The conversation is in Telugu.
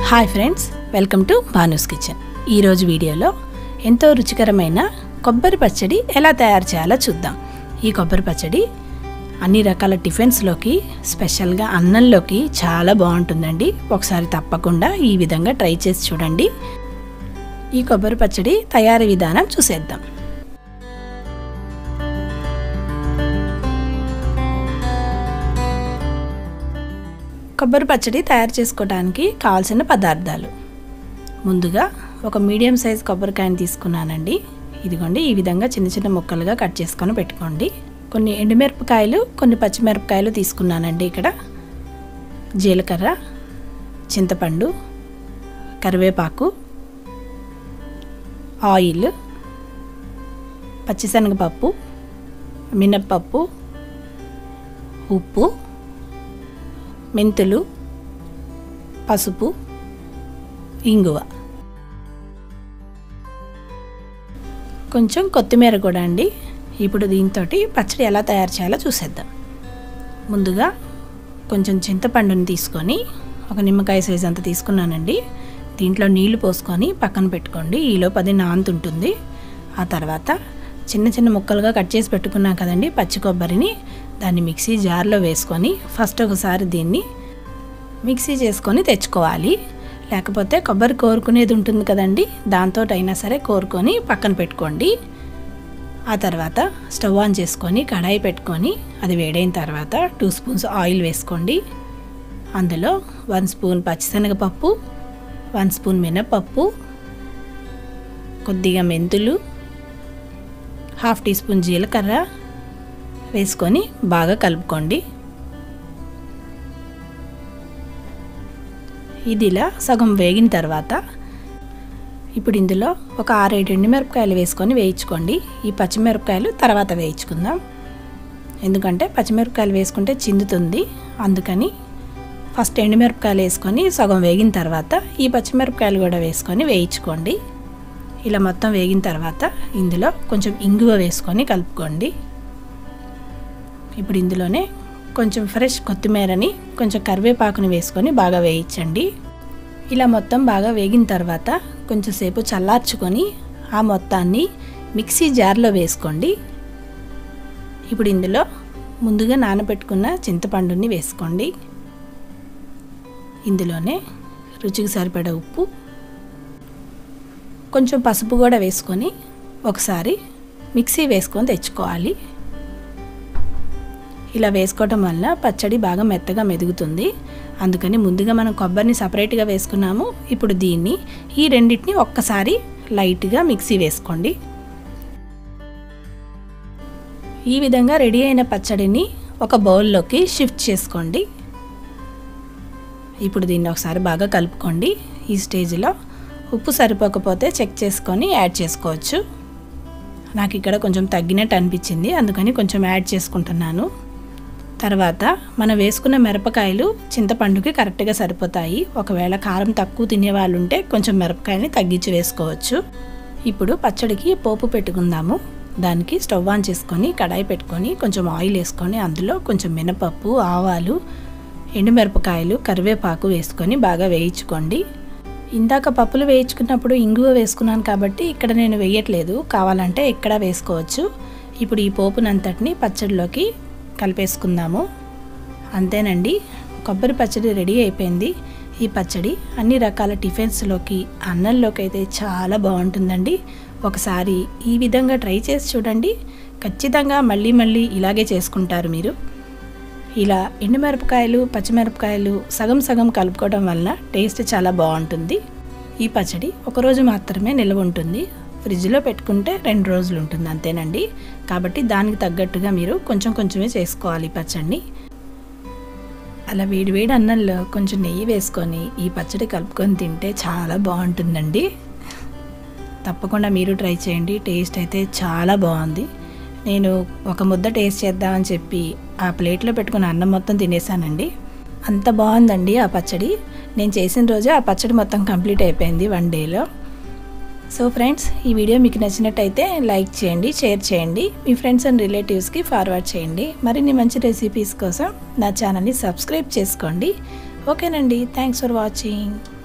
hi friends welcome to Bhanu's kitchen ఈరోజు వీడియోలో ఎంతో రుచికరమైన కొబ్బరి పచ్చడి ఎలా తయారు చేయాలో చూద్దాం ఈ కొబ్బరి పచ్చడి అన్ని రకాల టిఫిన్స్లోకి స్పెషల్గా అన్నంలోకి చాలా బాగుంటుందండి ఒకసారి తప్పకుండా ఈ విధంగా ట్రై చేసి చూడండి ఈ కొబ్బరి పచ్చడి తయారీ విధానం చూసేద్దాం కొబ్బరి పచ్చడి తయారు చేసుకోవడానికి కావాల్సిన పదార్థాలు ముందుగా ఒక మీడియం సైజ్ కొబ్బరికాయని తీసుకున్నానండి ఇదిగోండి ఈ విధంగా చిన్న చిన్న ముక్కలుగా కట్ చేసుకొని పెట్టుకోండి కొన్ని ఎండుమిరపకాయలు కొన్ని పచ్చిమిరపకాయలు తీసుకున్నానండి ఇక్కడ జీలకర్ర చింతపండు కరివేపాకు ఆయిల్ పచ్చిశనగపప్పు మినప్పప్పు ఉప్పు మెంతులు పసుపు ఇంగువ కొంచెం కొత్తిమీర కూడా అండి ఇప్పుడు దీంతో పచ్చడి ఎలా తయారు చేయాలో చూసేద్దాం ముందుగా కొంచెం చింతపండుని తీసుకొని ఒక నిమ్మకాయ సైజ్ అంత తీసుకున్నానండి దీంట్లో నీళ్లు పోసుకొని పక్కన పెట్టుకోండి ఈలో పది నాంతుంటుంది ఆ తర్వాత చిన్న చిన్న ముక్కలుగా కట్ చేసి పెట్టుకున్నాం కదండి పచ్చి కొబ్బరిని దాన్ని మిక్సీ జార్లో వేసుకొని ఫస్ట్ ఒకసారి దీన్ని మిక్సీ చేసుకొని తెచ్చుకోవాలి లేకపోతే కొబ్బరి కోరుకునేది ఉంటుంది కదండి దాంతో అయినా సరే కోరుకొని పక్కన పెట్టుకోండి ఆ తర్వాత స్టవ్ ఆన్ చేసుకొని కడాయి పెట్టుకొని అది వేడైన తర్వాత టూ స్పూన్స్ ఆయిల్ వేసుకోండి అందులో వన్ స్పూన్ పచ్చిశనగపప్పు వన్ స్పూన్ మినపప్పు కొద్దిగా మెంతులు హాఫ్ టీ స్పూన్ జీలకర్ర వేసుకొని బాగా కలుపుకోండి ఇది ఇలా సగం వేగిన తర్వాత ఇప్పుడు ఇందులో ఒక ఆరేడు ఎండుమిరపకాయలు వేసుకొని వేయించుకోండి ఈ పచ్చిమిరపకాయలు తర్వాత వేయించుకుందాం ఎందుకంటే పచ్చిమిరపకాయలు వేసుకుంటే చిందుతుంది అందుకని ఫస్ట్ ఎండుమిరపకాయలు వేసుకొని సగం వేగిన తర్వాత ఈ పచ్చిమిరపకాయలు కూడా వేసుకొని వేయించుకోండి ఇలా మొత్తం వేగిన తర్వాత ఇందులో కొంచెం ఇంగువ వేసుకొని కలుపుకోండి ఇప్పుడు ఇందులోనే కొంచెం ఫ్రెష్ కొత్తిమీరని కొంచెం కరివేపాకుని వేసుకొని బాగా వేయించండి ఇలా మొత్తం బాగా వేగిన తర్వాత కొంచెంసేపు చల్లార్చుకొని ఆ మొత్తాన్ని మిక్సీ జార్లో వేసుకోండి ఇప్పుడు ఇందులో ముందుగా నానబెట్టుకున్న చింతపండుని వేసుకోండి ఇందులోనే రుచికి సరిపడ ఉప్పు కొంచెం పసుపు కూడా వేసుకొని ఒకసారి మిక్సీ వేసుకొని తెచ్చుకోవాలి ఇలా వేసుకోవటం వల్ల పచ్చడి బాగా మెత్తగా మెదుగుతుంది అందుకని ముందుగా మనం కొబ్బరిని సపరేట్గా వేసుకున్నాము ఇప్పుడు దీన్ని ఈ రెండింటిని ఒక్కసారి లైట్గా మిక్సీ వేసుకోండి ఈ విధంగా రెడీ అయిన పచ్చడిని ఒక బౌల్లోకి షిఫ్ట్ చేసుకోండి ఇప్పుడు దీన్ని ఒకసారి బాగా కలుపుకోండి ఈ స్టేజ్లో ఉప్పు సరిపోకపోతే చెక్ చేసుకొని యాడ్ చేసుకోవచ్చు నాకు ఇక్కడ కొంచెం తగ్గినట్టు అనిపించింది అందుకని కొంచెం యాడ్ చేసుకుంటున్నాను తర్వాత మనం వేసుకున్న మిరపకాయలు చింతపండుకి కరెక్ట్గా సరిపోతాయి ఒకవేళ కారం తక్కువ తినే వాళ్ళు ఉంటే కొంచెం మిరపకాయని తగ్గించి వేసుకోవచ్చు ఇప్పుడు పచ్చడికి పోపు పెట్టుకుందాము దానికి స్టవ్ ఆన్ చేసుకొని కడాయి పెట్టుకొని కొంచెం ఆయిల్ వేసుకొని అందులో కొంచెం మినపప్పు ఆవాలు ఎండుమిరపకాయలు కరివేపాకు వేసుకొని బాగా వేయించుకోండి ఇందాక పప్పులు వేయించుకున్నప్పుడు ఇంగువ వేసుకున్నాను కాబట్టి ఇక్కడ నేను వేయట్లేదు కావాలంటే ఇక్కడ వేసుకోవచ్చు ఇప్పుడు ఈ పోపునంతటిని పచ్చడిలోకి కలిపేసుకుందాము అంతేనండి కొబ్బరి పచ్చడి రెడీ అయిపోయింది ఈ పచ్చడి అన్ని రకాల టిఫిన్స్లోకి అన్నంలోకి అయితే చాలా బాగుంటుందండి ఒకసారి ఈ విధంగా ట్రై చేసి చూడండి ఖచ్చితంగా మళ్ళీ మళ్ళీ ఇలాగే చేసుకుంటారు మీరు ఇలా ఎండుమిరపకాయలు పచ్చిమిరపకాయలు సగం సగం కలుపుకోవడం వల్ల టేస్ట్ చాలా బాగుంటుంది ఈ పచ్చడి ఒకరోజు మాత్రమే నిల్వ ఉంటుంది ఫ్రిడ్జ్లో పెట్టుకుంటే రెండు రోజులు ఉంటుంది అంతేనండి కాబట్టి దానికి తగ్గట్టుగా మీరు కొంచెం కొంచెమే చేసుకోవాలి పచ్చడిని అలా వేడి వేడి అన్నంలో కొంచెం నెయ్యి వేసుకొని ఈ పచ్చడి కలుపుకొని తింటే చాలా బాగుంటుందండి తప్పకుండా మీరు ట్రై చేయండి టేస్ట్ అయితే చాలా బాగుంది నేను ఒక ముద్ద టేస్ట్ చేద్దామని చెప్పి ఆ ప్లేట్లో పెట్టుకున్న అన్నం మొత్తం తినేసానండి అంత బాగుందండి ఆ పచ్చడి నేను చేసిన రోజే ఆ పచ్చడి మొత్తం కంప్లీట్ అయిపోయింది వన్ డేలో సో ఫ్రెండ్స్ ఈ వీడియో మీకు నచ్చినట్టయితే లైక్ చేయండి షేర్ చేయండి మీ ఫ్రెండ్స్ అండ్ రిలేటివ్స్కి ఫార్వర్డ్ చేయండి మరిన్ని మంచి రెసిపీస్ కోసం నా ఛానల్ని సబ్స్క్రైబ్ చేసుకోండి ఓకేనండి థ్యాంక్స్ ఫర్ వాచింగ్